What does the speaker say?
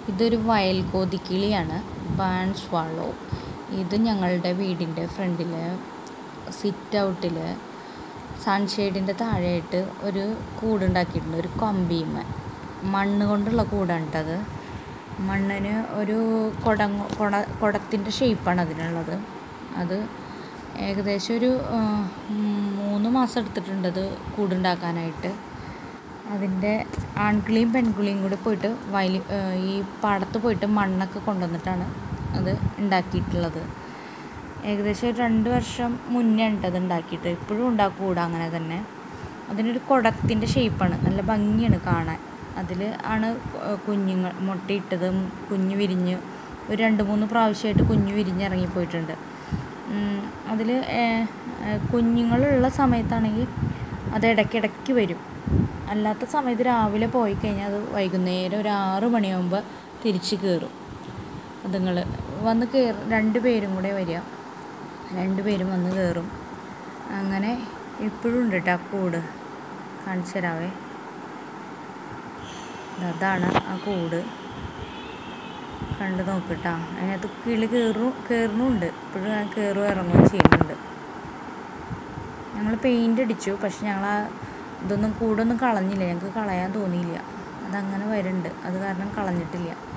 ഇതൊരു വയൽ കോതിക്കിളിയാണ് ban swallow ഇത് ഞങ്ങളുടെ വീടിൻ്റെ ഫ്രണ്ടിൽ സിറ്റ് ഔട്ടിൽ സൺഷെയ്ഡിൻ്റെ താഴെയായിട്ട് ഒരു കൂടുണ്ടാക്കിയിട്ടുണ്ട് ഒരു കമ്പിയുമ്മ മണ്ണ് കൊണ്ടുള്ള കൂടാണ് കേട്ടത് മണ്ണിന് ഒരു കുടങ്ങ കുട കുടത്തിൻ്റെ ഷേപ്പാണ് അതിനുള്ളത് അത് ഏകദേശം ഒരു ആ, മൂന്ന് മാസം എടുത്തിട്ടുണ്ട് അത് കൂടുണ്ടാക്കാനായിട്ട് അതിൻ്റെ ആൺകിളിയും പെൺകിളിയും കൂടി പോയിട്ട് വയൽ ഈ പാടത്ത് പോയിട്ട് മണ്ണൊക്കെ കൊണ്ടുവന്നിട്ടാണ് അത് ഉണ്ടാക്കിയിട്ടുള്ളത് ഏകദേശം ഒരു രണ്ട് വർഷം മുന്നേ ഉണ്ട് അത് ഉണ്ടാക്കിയിട്ട് ഇപ്പോഴും ഉണ്ടാക്കൂട അങ്ങനെ തന്നെ അതിനൊരു കുടത്തിൻ്റെ ഷേപ്പാണ് നല്ല ഭംഗിയാണ് കാണാൻ അതിൽ ആണ് കുഞ്ഞുങ്ങൾ മുട്ടയിട്ടതും കുഞ്ഞ് വിരിഞ്ഞ് ഒരു രണ്ട് മൂന്ന് പ്രാവശ്യമായിട്ട് കുഞ്ഞ് വിരിഞ്ഞിറങ്ങിപ്പോയിട്ടുണ്ട് അതിൽ കുഞ്ഞുങ്ങളുള്ള സമയത്താണെങ്കിൽ അത് ഇടയ്ക്കിടയ്ക്ക് വരും അല്ലാത്ത സമയത്ത് രാവിലെ പോയി കഴിഞ്ഞാൽ അത് വൈകുന്നേരം ഒരു ആറ് മണിയാകുമ്പോൾ തിരിച്ച് കയറും അതുങ്ങൾ വന്ന് കയറും രണ്ട് പേരും കൂടെ വരിക രണ്ട് പേരും വന്ന് കയറും അങ്ങനെ ഇപ്പോഴും ഉണ്ട് കേട്ടോ ആ കൂട് കാണിച്ചു തരാവേ അതാണ് ആ കൂട് കണ്ട് നോക്കിട്ടാ അതിനകത്ത് കിളി കയറും കയറുന്നുണ്ട് ഇപ്പോഴും ഞാൻ കയറും ഇറങ്ങുകയും ചെയ്യുന്നുണ്ട് ഞങ്ങൾ പെയിൻ്റ് അടിച്ചു പക്ഷെ ഞങ്ങൾ ആ ഇതൊന്നും കൂടൊന്നും കളഞ്ഞില്ല ഞങ്ങൾക്ക് കളയാൻ തോന്നിയില്ല അതങ്ങനെ വരുന്നുണ്ട് അത് കാരണം കളഞ്ഞിട്ടില്ല